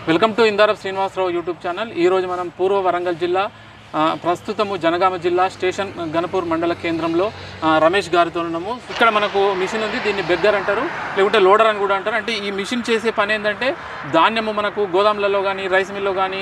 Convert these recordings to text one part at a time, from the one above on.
Welcome to ఇందారప్ Srinivasarao YouTube channel ఈ రోజు మనం పూర్వ వరంగల్ జిల్లా ఆ, ప్రస్తుతము జనగామ జిల్లా స్టేషన్ గణపూర్ మండల కేంద్రంలో ఆ, రమేష్ గారితో ఉన్నాము ఇక్కడ మనకు మిషన్ ఉంది దీన్ని బెగ్గర్ అంటారు లేకుంటే లోడర్ అని కూడా అంటారు అంటే ఈ మిషన్ చేసే పని ఏంటంటే ధాన్యము మనకు గోదాములలో కానీ రైస్ మిల్లో కానీ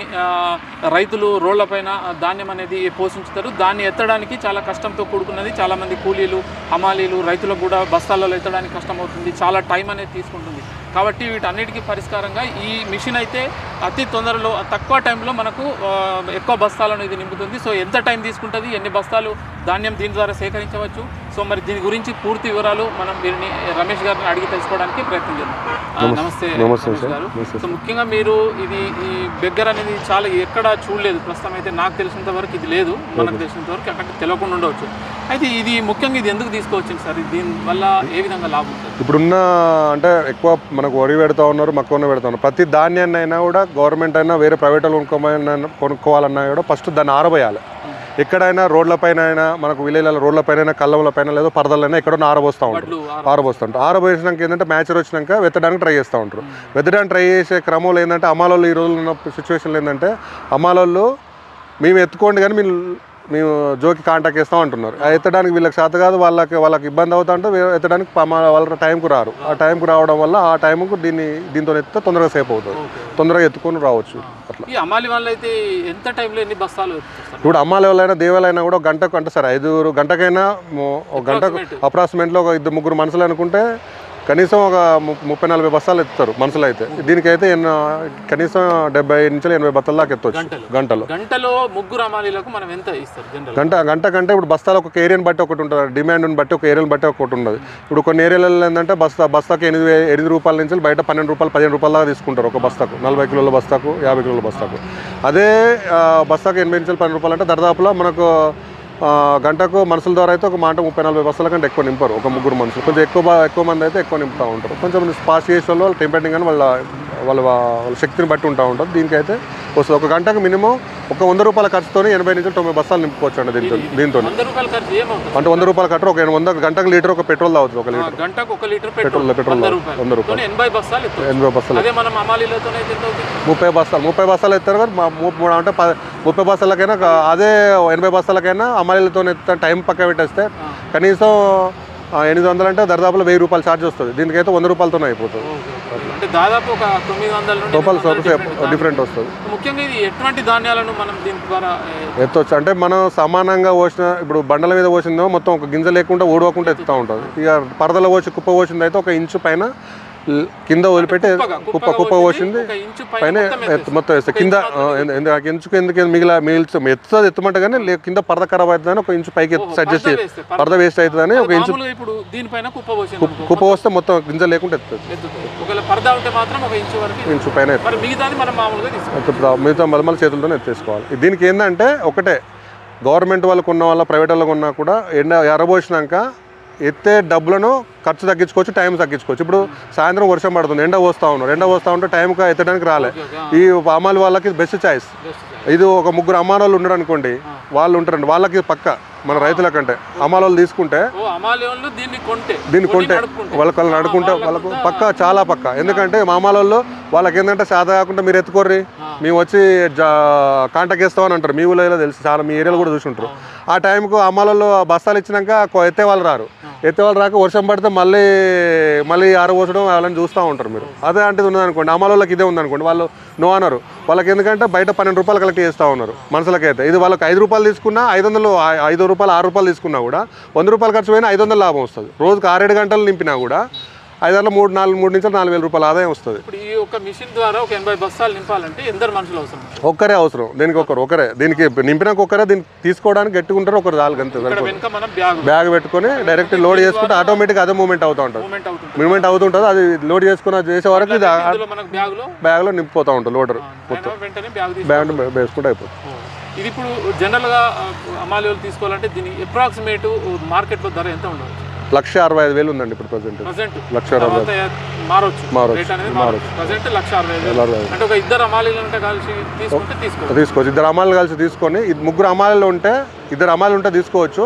రైతులు రోడ్లపైన ఆ, ధాన్యం అనేది పోషించుతారు దాన్ని ఎత్తడానికి చాలా కష్టంతో కూడుకున్నది చాలామంది కూలీలు హమాలీలు రైతులకు కూడా బస్తాలలో ఎత్తడానికి కష్టం అవుతుంది చాలా టైం అనేది తీసుకుంటుంది కాబట్టి వీటన్నిటికీ పరిష్కారంగా ఈ మిషన్ అయితే అతి తొందరలో తక్కువ టైంలో మనకు ఆ, ఎక్కువ బస్తాలను ఇది నింపుతుంది సో ఎంత టైం తీసుకుంటుంది ఎన్ని బస్తాలు ధాన్యం దీని ద్వారా సేకరించవచ్చు సో మరి దీని గురించి పూర్తి వివరాలు మనం వీరిని రమేష్ గారిని అడిగి తెలుసుకోవడానికి ప్రయత్నం చేద్దాం ఆ, నమస్తే నమస్తే రమేష్ సార్. గారు నమస్తే సో ముఖ్యంగా మీరు ఇది ఈ బెగ్గర్ అనేది చాలా ఎక్కడ చూడలేదు ప్రస్తుతం అయితే నాకు తెలిసినంత వరకు ఇది లేదు మనకు తెలిసినంత వరకు అక్కడ తెలియకుండా ఉండవచ్చు అయితే ఇది ముఖ్యంగా ఇది ఎందుకు తీసుకోవచ్చింది సార్ దీని వల్ల ఏ విధంగా లాభం ఉంటుంది ఇప్పుడున్న అంటే ఎక్కువ మనకు వరి పెడతా ఉన్నారు మక్కువ పెడతా ఉన్నారు ప్రతి ధాన్యాన్ని అయినా కూడా గవర్నమెంట్ అయినా వేరే ప్రైవేట్ వాళ్ళు కొనుక్కోవాలన్నా కొనుక్కోవాలన్నా కూడా ఫస్ట్ దాన్ని ఆరబోయాలి ఎక్కడైనా రోడ్లపైన అయినా మనకు విలేజ్ల రోడ్లపైన కళ్ళముల పైన లేదో పరదలైనా ఎక్కడో ఆరబోస్తూ ఉంటారు వడ్లు ఆరబోస్తుంటారు ఆరబోసినాక ఏంటంటే మ్యాచర్ వచ్చినాక వెత్తడానికి ట్రై చేస్తూ ఉంటారు వెత్తడానికి ట్రై చేసే క్రమంలో ఏంటంటే అమ్మాలోళ్ళు ఈ రోజులు ఉన్న సిచ్యువేషన్లో ఏంటంటే అమ్మాలోళ్ళు మేము ఎత్తుకోండి కానీ మీరు మేము జోకి కాంటాక్ట్ చేస్తాం అంటున్నారు ఆ ఎత్తడానికి వీళ్ళకి చేత కాదు వాళ్ళకి వాళ్ళకి ఇబ్బంది అవుతా ఉంటే వే- ఎత్తడానికి పా- వాళ్ళ టైంకు రారు ఆ టైంకు రావడం వల్ల ఆ టైంకు దీన్ని దీంతో ఎత్తితే తొందరగా సేఫ్ అవుతుంది ఓకే తొందరగా ఎత్తుకొని రావచ్చు అట్లా ఈ అమ్మాలి వాళ్ళు అయితే ఎంత టైంలో ఎన్ని బస్తాలు ఎత్తుకొస్తారు? ఇప్పుడు అమ్మాలి వాళ్ళైనా దేవాలైనా కూడా ఒక గంటకు అంటే సరే ఐదు గంటకైనా మొ- ఒక గంటకు Approximate. అప్రాక్సిమేట్లో ఒక ఇద్దరు ముగ్గురు మనుషులు అనుకుంటే కనీసం ఒక ము- ముప్పై నలభై బస్తాలు ఎత్తుతారు మనుషులు అయితే దీనికైతే ఎన్నో కనీసం డెబ్బై నుంచి ఎనభై బస్తాల దాకా ఎత్తవచ్చు గంటలు. గంటలు గంటలో ముగ్గురు అమ్మాలీలకు మనం ఎంత ఇస్తారు జనరల్ గంట గంట కంటే ఇప్పుడు బస్తాలు ఒక ఏరియాని బట్టి ఒకటి ఉంటుంది డిమాండ్ని బట్టి ఒక ఏరియాని బట్టి ఒకటి ఉండదు ఇప్పుడు కొన్ని ఏరియాలలో ఏంటంటే బస్తా బస్తాకి ఎనిమిది వే- ఎనిమిది రూపాయల నుంచి బయట పన్నెండు రూపాయలు పదిహేను రూపాయల దాకా తీసుకుంటారు ఒక బస్తాకు నలభై కిలోల బస్తాకు యాభై కిలోల బస్తాకు అదే ఆ, బస్తాకు ఎనభై నుంచి పన్నెండు రూపాయలు అంటే దరిదాపులో మనకు ఆ, గంటకు మనుషుల ద్వారా అయితే ఒక మాట ముప్పై నలభై బస్తాల కంటే ఎక్కువ నింపరు ఒక ముగ్గురు మనుషులు కొంచెం ఎక్కువ బా- ఎక్కువ మంది అయితే ఎక్కువ నింపుతూ ఉంటారు కొంచెం పాస్ చేసే వాళ్ళు వాళ్ళు టెంపెండింగ్ అని వాళ్ళ వాళ్ళ వాళ్ళ శక్తిని బట్టి ఉంటా ఉంటారు దీనికైతే వస్తుంది ఒక గంటకు మినిమం ఒక వంద రూపాయల ఖర్చుతో ఎనభై నుంచి తొంభై బస్తాలు నింపుకోవచ్చు అండి దీంతో దీంతో వంద రూపాయల ఖర్చు ఏమవుతుంది అంటే వంద రూపాయల కట్ట ఒక వంద గంటకు లీటర్ ఒక పెట్రోల్ తాగుతుంది ఒక ఆ, లీటర్ గంటకు ఒక లీటర్ పెట్రోల్ పెట్రోల్ పెట్రోల్ వంద వంద రూపాయలు రూపాయలు ఎనభై బస్తాలు ఎత్తు ఎనభై బస్తాలు అదే మనం అమాలీలతోనే ఎంత అవుతుంది ముప్పై బస్తాలు ముప్పై బస్తాలు ఎత్తారు కానీ మా- ము- మూడు అంటే ప- ముప్పై బస్తాలకైనా ఒక అదే ఎనభై బస్తాలకైనా అమ్మాయిలతో ఎత్తే టైం పక్క పెట్టేస్తే కనీసం ఆ, ఎనిమిది వందలు అంటే దరిదాపులో వెయ్యి రూపాయలు ఛార్జ్ వస్తుంది దీనికైతే వంద రూపాయలతోనే అయిపోతుంది ఓకే, ఓకే. అంటే దాదాపు ఒక తొమ్మిది వందల నుండి రూపాయలు ఎనిమిది వందల సోపు different. డిఫరెంట్ వస్తుంది ముఖ్యంగా ఇది ఎటువంటి ధాన్యాలను మనం దీని ద్వారా ఏ, ఎత్తవచ్చు అంటే మనం సమానంగా పోసిన ఇప్పుడు బండల మీద పోసిందో మొత్తం ఒక గింజ లేకుండా ఊడవకుండా ఎత్తుతూ ఉంటుంది ఇక పరదలో పోసి కుప్ప పోసింది అయితే ఒక ఇంచు పైన ల్- కింద వదిలిపెట్టి కుప్పగా, కుప్ప కుప్పగా కుప్ప పోసింది ఒక ఇంచు పైన పైన మొత్తం ఎత్తు- ఎత్తేస్తాం. మొత్తం వేస్తే కింద ఆ, ఎందు- ఎందు- ఆ ఇంచుకు ఎందుకు మిగిలిన మిగిల్చు ఎత్తుతుంది ఎత్తమంటే కానీ లే- కింద పరద ఖరాబ్ అవుతుందని ఒక ఇంచు పైకి ఓహో, సజెస్ట్ పరద వేస్తే, పరద- పరద వేస్ట్ అవుతుందని ఒక ఇంచు మామూలుగా ఇప్పుడు దీనిపైన కుప్ప పోసింది అనుకో, కుప్ప వస్తే మొత్తం గింజ లేకుండా ఎత్తుతుంది ఎత్తుతుంది ఒకవేళ పరదా ఉంటే మాత్రం ఒక ఇంచు వరకు ఇంచు పైన ఎత్తు- మరి మిగతాది మనం మామూలుగా తీసుకోవాలి ఎత్తు- మిగతా మలమల చేతులతోనే ఎత్తేసుకోవాలి దీనికి ఏంటంటే ఒకటే గవర్నమెంట్ వాళ్ళకు ఉన్న వాళ్ళ ప్రైవేట్ వాళ్ళకు ఉన్నా కూడా ఎండ ఎర్రబోసినాక ఎత్తే డబ్బులను ఖర్చు తగ్గించుకోవచ్చు టైం తగ్గించుకోవచ్చు ఇప్పుడు సాయంత్రం వర్షం పడుతుంది ఎండ పోస్తూ ఉన్నారు ఎండ పోస్తూ ఉంటే టైంకి ఎత్తడానికి రాలే ఓకే, ఓకే, ఆ, ఈ అమ్మాలి వాళ్ళకి బెస్ట్ చాయిస్ best. ఇది ఒక ముగ్గురు అమ్మాలి వాళ్ళు ఉన్నారు అనుకోండి వాళ్ళు ఉంటారండి వాళ్ళకి పక్క మన రైతుల కంటే అమ్మాలి వాళ్ళు తీసుకుంటే ఓ అమాలయంలో దీన్ని కొంటే దీన్ని కొని కొంటే నడుపుకుంటే. వాళ్ళకి వాళ్ళు నడుకుంటే ఆ, వాళ్ళకు వాళ్ళకు పక్క చాలా పక్క ఎందుకంటే మామాలలో వాళ్ళకి ఏంటంటే సాదా కాకుండా మీరు ఎత్తుకోర్రి ఆ. మేము వచ్చి కాంటాక్ట్ చేస్తామని అంటారు మీ ఊళ్ళో తెలుసు చాలా మీ ఏరియాలో కూడా చూసుంటారు ఆ టైంకు అమ్మాలలో బస్తాలు ఇచ్చినాక కొ- ఎత్తే వాళ్ళు రారు ఎత్తే వాళ్ళు రాక వర్షం పడితే మళ్ళీ మళ్ళీ ఆరబోసడం వాళ్ళని చూస్తూ ఉంటారు మీరు అదే అంటే ఉన్నదనుకోండి అమ్మాలకి ఇదే ఉందనుకోండి వాళ్ళు నో అన్నారు వాళ్ళకి ఎందుకంటే బయట పన్నెండు రూపాయలు కలెక్ట్ చేస్తూ ఉన్నారు మనుషులకైతే ఇది వాళ్ళకి ఐదు రూపాయలు తీసుకున్నా ఐదు వందలు ఐ- ఐదు రూపాయలు ఆరు రూపాయలు తీసుకున్నా కూడా వంద రూపాయలు ఖర్చు పోయినా ఐదు వందలు లాభం వస్తుంది రోజుకి ఆరేడు గంటలు నింపినా కూడా ఐదు వందల మూడు నాలుగు మూడు నుంచి నాలుగు వేల రూపాయల ఆదాయం వస్తుంది ఇప్పుడు ఈ ఒక మిషన్ ద్వారా ఒక ఎనభై బస్తాలు నింపాలంటే ఎందరు మనుషులు అవసరం ఒక్కరే అవసరం దీనికి ఒకరు ఒకరే దీనికి నింపినాక ఒకరే దీన్ని తీసుకోవడానికి గట్టుకుంటారు ఒకరు చాలు అంతే ఇక్కడ వెనుక మనం బ్యాగ్ బ్యాగ్ పెట్టుకొని డైరెక్ట్ లోడ్ చేసుకుంటే ఆటోమేటిక్ అదే మూమెంట్ అవుతూ ఉంటుంది మూమెంట్ అవుతుంది మూమెంట్ అవుతుంటుంది అది లోడ్ చేసుకుని అది చేసే వరకు ఇది ఇందులో మనకు బ్యాగ్ లో బ్యాగ్లో నింపిపోతూ ఉంటుంది లోడర్ ఆయన వెంటనే బ్యాగ్ తీసి బ్యాగ్ వేసుకుంటే అయిపోతుంది ఇది ఇప్పుడు జనరల్ గా అమాలీలు తీసుకోవాలంటే దీని అప్రాక్సిమేట్ మార్కెట్ లో ధర ఎంత ఉండవచ్చు లక్ష అరవై ఐదు వేలు ఉందండి ఇప్పుడు ప్రజెంట్ ప్రజెంట్ లక్ష అరవై తర్వాత మారొచ్చు మారొచ్చు, రేట్ అనేది మారొచ్చు ప్రజెంట్ లక్ష అరవై ఐదు వేలు. అరవై ఐదు. అంటే ఒక ఇద్దరు అమాలీలు ఉంటే కలిసి తీసుకుంటే తీసుకోవచ్చు తీసుకోవచ్చు ఇద్దరు అమ్మాయిలు కలిసి తీసుకొని ఇది ముగ్గురు అమ్మాయిలు ఉంటే ఇద్దరు అమ్మాయిలు ఉంటే తీసుకోవచ్చు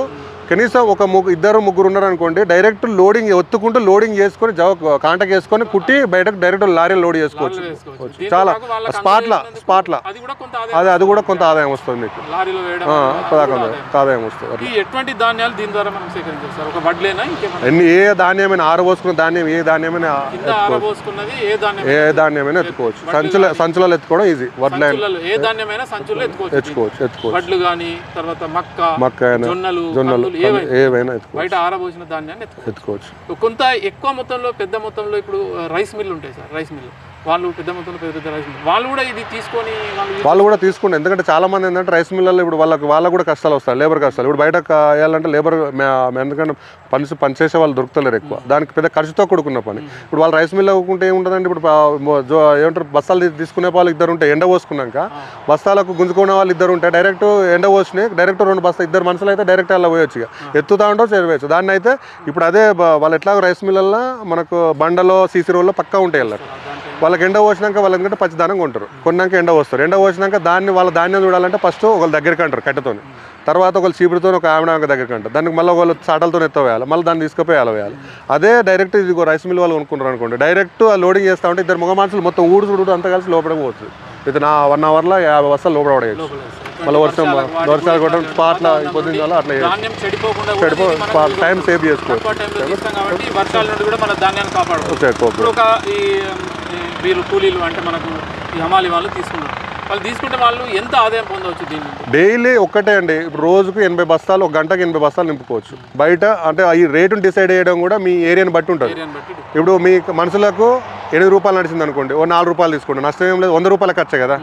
కనీసం ఒక ముగ్గు ఇద్దరు ముగ్గురు ఉన్నారు అనుకోండి డైరెక్ట్ లోడింగ్ ఒత్తుకుంటూ లోడింగ్ చేసుకొని జవ కాంటాక్ట్ చేసుకొని కుట్టి బయటకు డైరెక్ట్ లారీ లోడ్ చేసుకోవచ్చు వేసుకోవచ్చు. దీంతో చాలా పాటు వాళ్ళకి స్పాట్ల అందజేసినందుకు స్పాట్ల అది కూడా కొంత ఆదాయం అది అది కూడా కొంత ఆదాయం వస్తుంది మీకు లారీలో వేయడం ఆ, వల్ల పదాక కూడా ఆదాయం. ఆదాయం వస్తుంది అట్లా ఈ ఎటువంటి ధాన్యాలు దీని ద్వారా మనం సేకరించాం సార్ ఒక వడ్లేనా ఇంకేమైనా ఎన్ని ఏ ధాన్యమైనా ఆరబోసుకున్న ధాన్యం ఏ ధాన్యమైనా కింద ఆరబోసుకున్నది ఏ ధాన్యం ఏ ధాన్యమైనా ఎత్తుకోవచ్చు సంచుల సంచులలో ఎత్తుకోవడం ఈజీ వడ్ల సంచులలో ఏ ధాన్యమైనా సంచుల్లో ఎత్తుకోవచ్చు ఎత్తుకోవచ్చు ఎత్తుకోవచ్చు వడ్లు కానీ తర్వాత మక్క మక్క అయినా జొన్నలు జొన్నలు కందులు ఏవైనా ఏవైనా ఎత్తుకోవచ్చు బయట ఆరబోసిన ధాన్యాన్ని ఎత్తుకోవచ్చు ఎత్తుకోవచ్చు కొంత ఎక్కువ మొత్తంలో పెద్ద మొత్తంలో ఇప్పుడు ఆ, రైస్ మిల్లు ఉంటాయి సార్ రైస్ మిల్లు వాళ్ళు పెద్ద మొత్తంలో పెద్ద పెద్ద రైస్ మిల్లు వాళ్ళు కూడా ఇది తీసుకొని వాళ్ళు వాళ్ళు కూడా తీసుకుంటారు ఎందుకంటే చాలా మంది ఏంటంటే రైస్ మిల్లర్లు ఇప్పుడు వాళ్ళకి వాళ్ళకు కూడా కష్టాలు వస్తాయి లేబర్ కష్టాలు ఇప్పుడు బయట క- వేయాలంటే లేబర్ ఎందుకంటే పని పని చేసే వాళ్ళు దొరుకుతలేరు ఎక్కువ దానికి పెద్ద ఖర్చుతో కూడుకున్న పని ఇప్పుడు వాళ్ళు రైస్ మిల్ అవ్వకుంటే ఏముంటుందండి ఇప్పుడు ప- మొ- జో- ఏమంటారు బస్తాలు తీ- తీసుకునే వాళ్ళు ఇద్దరు ఉంటాయి ఎండ పోసుకున్నాక బస్తాలకు గుంజుకునే వాళ్ళు ఇద్దరు ఉంటాయి డైరెక్ట్ ఎండ పోసినాయి డైరెక్ట్ రెండు బస్తా ఇద్దరు మనుషులు అయితే డైరెక్ట్ అలా పోయొచ్చు ఇక ఎత్తుతా ఉంటాం చేరవేయచ్చు దాన్ని అయితే ఇప్పుడు అదే బ- వాళ్ళు ఎట్లాగో రైస్ మిల్లల్లో మనకు బండలో సీసీ రోల్లో పక్కా ఉంటాయి వెళ్ళారు వాళ్ళకి ఎండ పోసినాక వాళ్ళ ఎందుకంటే పచ్చిదానం కొంటారు కొన్నాక ఎండ పోస్తారు ఎండ పోసినాక దాన్ని వాళ్ళ ధాన్యం చూడాలంటే ఫస్ట్ ఒకళ్ళు దగ్గరికి అంటారు కట్టెతోని తర్వాత ఒకళ్ళు చీపురుతో ఒక ఆవిడ ఒక దగ్గరికి అంటారు దానికి మళ్ళీ ఒకళ్ళు చాటలతో ఎత్త వేయాలి మళ్ళీ దాన్ని తీసుకుపోయి అలా వేయాలి అదే డైరెక్ట్ ఇది రైస్ మిల్ వాళ్ళు కొనుక్కున్నారు అనుకోండి డైరెక్ట్ ఆ లోడింగ్ చేస్తా ఉంటే ఇద్దరు మగ మనుషులు మొత్తం ఊడు చూడు అంతా కలిసి లోపలికి పోతుంది ఇది నా వన్ అవర్లో యాభై వస్తాలు లోపల పడేయచ్చు మళ్ళీ వర్షం వర్షాలు కొట్టడం స్పాట్ల పొద్దున్న అట్లా చేయొచ్చు. ధాన్యం చెడిపోకుండా కూడా చెడిపో ఇది మనం టైం సేవ్ చేసుకోవచ్చు తక్కువ టైంలో తీస్తాం కాబట్టి ఈ వర్షాల నుండి కూడా మన ధాన్యాన్ని కాపాడుకోవచ్చు చేసుకోవచ్చు ఇప్పుడు ఒక ఈ ఈ వీళ్ళు కూలీలు అంటే మనకు ఈ హమాలి వాళ్ళు తీసుకున్నారు వాళ్ళు తీసుకుంటే వాళ్ళు ఎంత ఆదాయం పొందవచ్చు దీని నుండి డైలీ ఒక్కటే అండి ఇప్పుడు రోజుకు ఎనభై బస్తాలు ఒక గంటకి ఎనభై బస్తాలు నింపుకోవచ్చు బయట అంటే ఈ రేటును డిసైడ్ చేయడం కూడా మీ ఏరియాని బట్టి ఉంటుంది ఏరియాని బట్టి ఇప్పుడు మీ మనుషులకు ఎనిమిది రూపాయలు నడిచింది అనుకోండి ఓ నాలుగు రూపాయలు తీసుకోండి నష్టం ఏం లేదు వంద రూపాయలు ఖర్చే కదా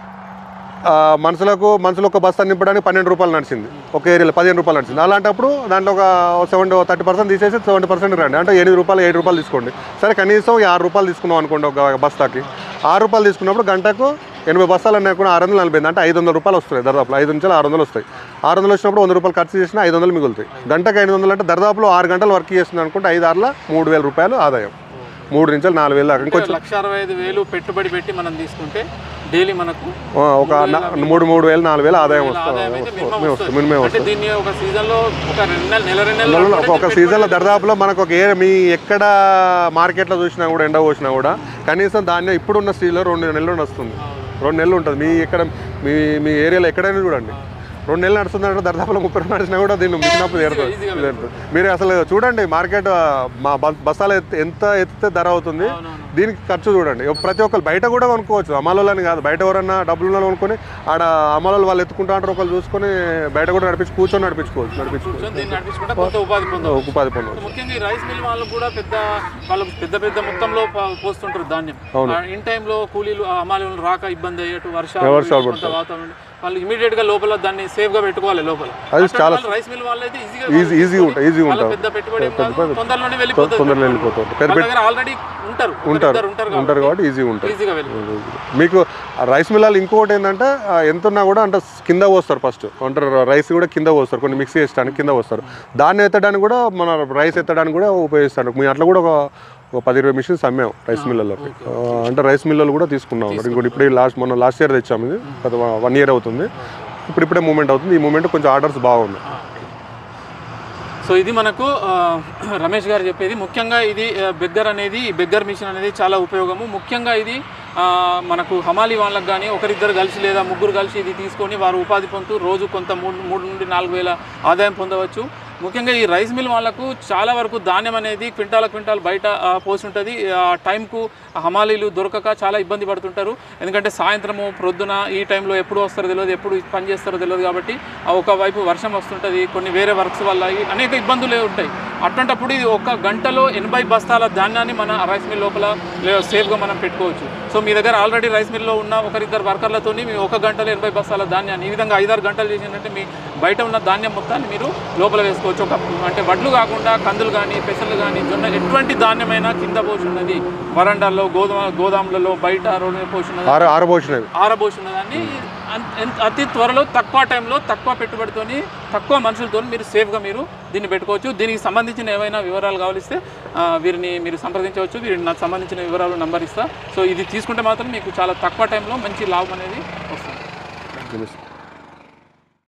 ఆ, మనుషులకు మనుషులు ఒక బస్తా నింపడానికి పన్నెండు రూపాయలు నడిచింది ఒక ఏరియాలో పదిహేను రూపాయలు నడిచింది అలాంటప్పుడు దాంట్లో ఒక సెవెంటీ థర్టీ పర్సెంట్ తీసేసి సెవెంటీ పర్సెంట్ రండి అంటే ఎనిమిది రూపాయలు ఏడు రూపాయలు తీసుకోండి సరే కనీసం ఈ ఆరు రూపాయలు తీసుకున్నాం అనుకోండి ఒక బస్తాకి ఆరు రూపాయలు తీసుకున్నప్పుడు గంటకు ఎనభై బస్తాలు అన్నా కూడా ఆరు వందలు నలభై అంటే ఐదు వందల రూపాయలు వస్తాయి దరిదాపులో ఐదు నుంచి ఆరు వందలు వస్తాయి ఆరు వందలు వచ్చినప్పుడు వంద రూపాయలు ఖర్చు చేసినా ఐదు వందలు మిగులుతాయి గంటకు ఐదు వందలు అంటే దరిదాపులో ఆరు గంటలు వర్క్ చేస్తుంది అనుకుంటే ఐదు ఆరుల మూడు వేల రూపాయలు ఆదాయం మూడు నుంచి నాలుగు వేలు దాకా ఇంకొంచెం లక్ష అరవై ఐదు వేలు పెట్టుబడి పెట్టి మనం తీసుకుంటే డైలీ మనకు ఆ, ఒక నా- మూడు మూడు వేలు నాలుగు వేలు ఆదాయం వస్తుంది ఆదాయం అయితే మినిమం వస్తుంది వస్తుంది మినిమం అంటే దీన్ని ఒక సీజన్ లో ఒక రెండు నెలలు నెల రెండు నెలలు నెలలు అనుకుంటే ఒక దీన్ని సీజన్లో దరిదాపులో మనకు ఒక ఏ మీ ఎక్కడ మార్కెట్లో చూసినా కూడా ఎండ పోసినా కూడా కనీసం ధాన్యం ఇప్పుడున్న స్టీల్లో రెండు నెలలు వస్తుంది రెండు నెలలు ఉంటుంది మీ ఎక్కడ మీ మీ ఏరియాలో ఎక్కడైనా చూడండి రెండు నెలలు నడుస్తుంది అంటే దరిదాపులో ముప్పై రోజులు నడిచినా కూడా దీన్ని మిషనప్పుడు చేరుతుంది చేరుతుంది. మీరు అసలు చూడండి మార్కెట్ మా బ- బస్తాలు ఎత్- ఎంత ఎత్తితే ధర అవుతుంది అవునవును. దీనికి ఖర్చు చూడండి ప్రతి ఒక్కరు బయట కూడా కొనుక్కోవచ్చు అమలని కాదు బయట ఎవరన్నా డబ్బులు ఉన్న వాళ్ళు కొనుక్కొని ఆడ అమలు వాళ్ళు ఎత్తుకుంటా అంటారు ఒకళ్ళు చూసుకొని బయట కూడా నడిపించి కూర్చొని నడిపించుకోవచ్చు నడిపించుకోవచ్చు కూర్చొని దీన్ని నడిపించుకుంటే కొంత ఉపాధి పొందవచ్చు ఉపాధి పనులు ముఖ్యంగా ఈ రైస్ మిల్ వాళ్ళు కూడా పెద్ద వాళ్ళకు పెద్ద పెద్ద మొత్తంలో ప- పోస్తుంటారు ధాన్యం ఆ ఇన్ టైంలో కూలీలు ఆ అమాలీలు రాక ఇబ్బంది అయ్యేట్టు వర్షాలు వర్షాలు కొంత వాతావరణం వాళ్ళు ఇమీడియట్ గా లోపల దాన్ని సేఫ్ గా పెట్టుకోవాలి లోపల అది చాలా రైస్ మిల్ వాళ్ళు అయితే ఈజీగా ఈజీ ఈజీ ఉంటుంది ఈజీ వాళ్ళ ఉంటుంది పెద్ద పెట్టుబడి ఏం కాదు, తొందరలోనే వెళ్ళిపోతుంది తొందరగా వెళ్ళిపోతుంది పెద్ద వాళ్ళ దగ్గర ఆల్రెడీ ఉంటారు ఉంటారు ఇద్దరు ఉంటారు ఉంటారు కాబట్టి ఈజీ ఉంటుంది ఈజీగా వెళ్ళిపోతుంది మీకు ఆ రైస్ మిల్లాలు ఇంకొకటి ఏంటంటే ఆ, ఎంత ఉన్నా కూడా అంటే కింద పోస్తారు ఫస్ట్ అంటారు రైస్ కూడా కింద పోస్తారు కొన్ని మిక్స్ చేసడానికి కింద పోస్తారు దాన్ని ఎత్తడానికి కూడా మన రైస్ ఎత్తడానికి కూడా ఉపయోగిస్తారు మీ అట్లా కూడా ఒక ఒక పది ఇరవై మిషన్స్ అమ్మాం రైస్ మిల్లర్లకి ఆ, అంటే రైస్ మిల్లర్లు కూడా తీసుకున్నాం అన్నమాట. ఇంకోటి ఇప్పుడే లాస్ట్ మొన్న లాస్ట్ ఇయర్ తెచ్చాము ఇది గత వన్ ఇయర్ అవుతుంది ఇప్పుడు ఇప్పుడే మూమెంట్ అవుతుంది ఈ మూమెంట్ కొంచెం ఆర్డర్స్ బాగున్నాయి సో ఇది మనకు ఆ, రమేష్ గారు చెప్పేది ముఖ్యంగా ఇది ఆ, బెగ్గర్ అనేది ఈ బెగ్గర్ మిషన్ అనేది చాలా ఉపయోగము ముఖ్యంగా ఇది ఆ, మనకు హమాలి వాళ్ళకి కానీ ఒకరిద్దరు కలిసి లేదా ముగ్గురు కలిసి ఇది తీసుకొని వారు ఉపాధి పొందుతూ రోజు కొంత మూడు మూడు నుండి నాలుగు వేల ఆదాయం పొందవచ్చు ముఖ్యంగా ఈ రైస్ మిల్ వాళ్ళకు చాలా వరకు ధాన్యం అనేది క్వింటాల క్వింటాల్ బయట ఆ, పోసి ఉంటుంది ఆ టైంకు హమాలీలు దొరకక చాలా ఇబ్బంది పడుతుంటారు ఎందుకంటే సాయంత్రము ప్రొద్దున ఈ టైంలో ఎప్పుడు వస్తారో తెలియదు ఎప్పుడు పని చేస్తారో తెలియదు కాబట్టి ఆ ఒకవైపు వర్షం వస్తుంటుంది కొన్ని వేరే వర్క్స్ వల్ల ఈ అనేక ఇబ్బందులు ఉంటాయి అటువంటప్పుడు ఇది ఒక గంటలో ఎనభై బస్తాల ధాన్యాన్ని మన రైస్ మిల్ లోపల లే- సేఫ్గా మనం పెట్టుకోవచ్చు సో మీ దగ్గర ఆల్రెడీ రైస్ మిల్లో ఉన్న ఒకరిద్దరు వర్కర్లతో మీ ఒక గంటలో ఎనభై బస్తాల ధాన్యాన్ని ఈ విధంగా ఐదారు గంటలు చేసిందంటే మీ బయట ఉన్న ధాన్యం మొత్తాన్ని మీరు లోపల వేసుకోవచ్చు ఒక అంటే వడ్లు కాకుండా కందులు కానీ పెసలు కానీ జొన్న ఎటువంటి ధాన్యమైనా కింద పోసున్నది వరండాల్లో గోధుమ గోదాములలో బయట రోడ్డు మీద పోసున్నది ఆర ఆరబోసినవి ఆరబోసిన దాన్ని అన్- ఎంత- అతి త్వరలో తక్కువ టైంలో తక్కువ పెట్టుబడితోని తక్కువ మనుషులతో మీరు సేఫ్గా మీరు దీన్ని పెట్టుకోవచ్చు దీనికి సంబంధించిన ఏవైనా వివరాలు కావలిస్తే ఆ, వీరిని మీరు సంప్రదించవచ్చు వీరిని నాకు సంబంధించిన వివరాలు నంబర్ ఇస్తా సో ఇది తీసుకుంటే మాత్రం మీకు చాలా తక్కువ టైంలో మంచి లాభం అనేది వస్తుంది తెలుసు